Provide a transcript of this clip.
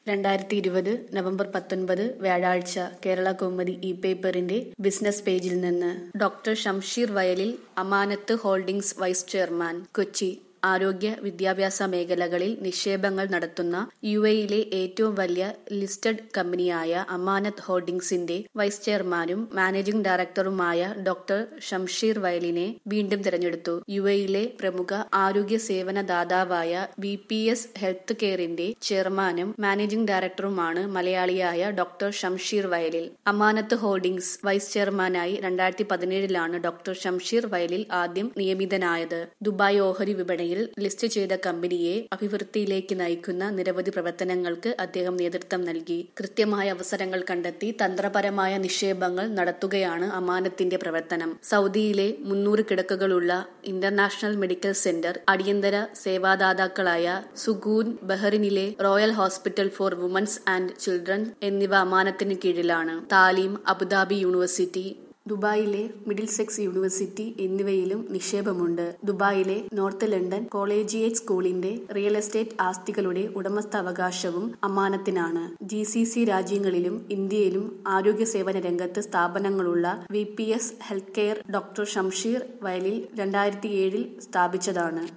രണ്ടായിരത്തി ഇരുപത് നവംബർ പത്തൊൻപത് വ്യാഴാഴ്ച കേരള കൗമുദി ഇ പേപ്പറിന്റെ ബിസിനസ് പേജിൽ നിന്ന് ഡോക്ടർ ഷംഷീർ വയലിൽ അമാനത്ത് ഹോൾഡിംഗ്സ് വൈസ് ചെയർമാൻ കൊച്ചി ആരോഗ്യ വിദ്യാഭ്യാസ മേഖലകളിൽ നിക്ഷേപങ്ങൾ നടത്തുന്ന യു എയിലെ ഏറ്റവും വലിയ ലിസ്റ്റഡ് കമ്പനിയായ അമാനത്ത് ഹോൾഡിംഗ്സിന്റെ വൈസ് ചെയർമാനും മാനേജിംഗ് ഡയറക്ടറുമായ ഡോക്ടർ ഷംഷീർ വയലിനെ വീണ്ടും തെരഞ്ഞെടുത്തു യു എയിലെ പ്രമുഖ ആരോഗ്യ സേവന ദാതാവായ വി പി എസ് ഹെൽത്ത് കെയറിന്റെ ചെയർമാനും മാനേജിംഗ് ഡയറക്ടറുമാണ് മലയാളിയായ ഡോക്ടർ ഷംഷീർ വയലിൽ അമാനത്ത് ഹോൾഡിംഗ്സ് വൈസ് ചെയർമാനായി രണ്ടായിരത്തി പതിനേഴിലാണ് ഡോക്ടർ ഷംഷീർ വയലിൽ ആദ്യം നിയമിതനായത് ദുബായ് ഓഹരി വിപണിയിൽ ലിസ്റ്റ് ചെയ്ത കമ്പനിയെ അഭിവൃദ്ധിയിലേക്ക് നയിക്കുന്ന നിരവധി പ്രവർത്തനങ്ങൾക്ക് അദ്ദേഹം നേതൃത്വം നൽകി കൃത്യമായ അവസരങ്ങൾ കണ്ടെത്തി തന്ത്രപരമായ നിക്ഷേപങ്ങൾ നടത്തുകയാണ് അമാനത്തിന്റെ പ്രവർത്തനം സൗദിയിലെ മുന്നൂറ് കിടക്കകളുള്ള ഇന്റർനാഷണൽ മെഡിക്കൽ സെന്റർ അടിയന്തര സേവാദാതാക്കളായ സുഗൂൻ ബഹറിനിലെ royal hospital for women's and children എന്നിവ അമാനത്തിന് കീഴിലാണ് താലീം അബുദാബി യൂണിവേഴ്സിറ്റി ദുബായിലെ മിഡിൽ സെക്സ് യൂണിവേഴ്സിറ്റി എന്നിവയിലും നിക്ഷേപമുണ്ട് ദുബായിലെ നോർത്ത് ലണ്ടൻ കോളേജിയേറ്റ് സ്കൂളിന്റെ റിയൽ എസ്റ്റേറ്റ് ആസ്തികളുടെ ഉടമസ്ഥാവകാശവും അമാനത്തിനാണ് ജി സി സി രാജ്യങ്ങളിലും ഇന്ത്യയിലും ആരോഗ്യ സേവന രംഗത്ത് സ്ഥാപനങ്ങളുള്ള V P S health care doctor Shamsheer വയലിൽ രണ്ടായിരത്തി ഏഴിൽ സ്ഥാപിച്ചതാണ്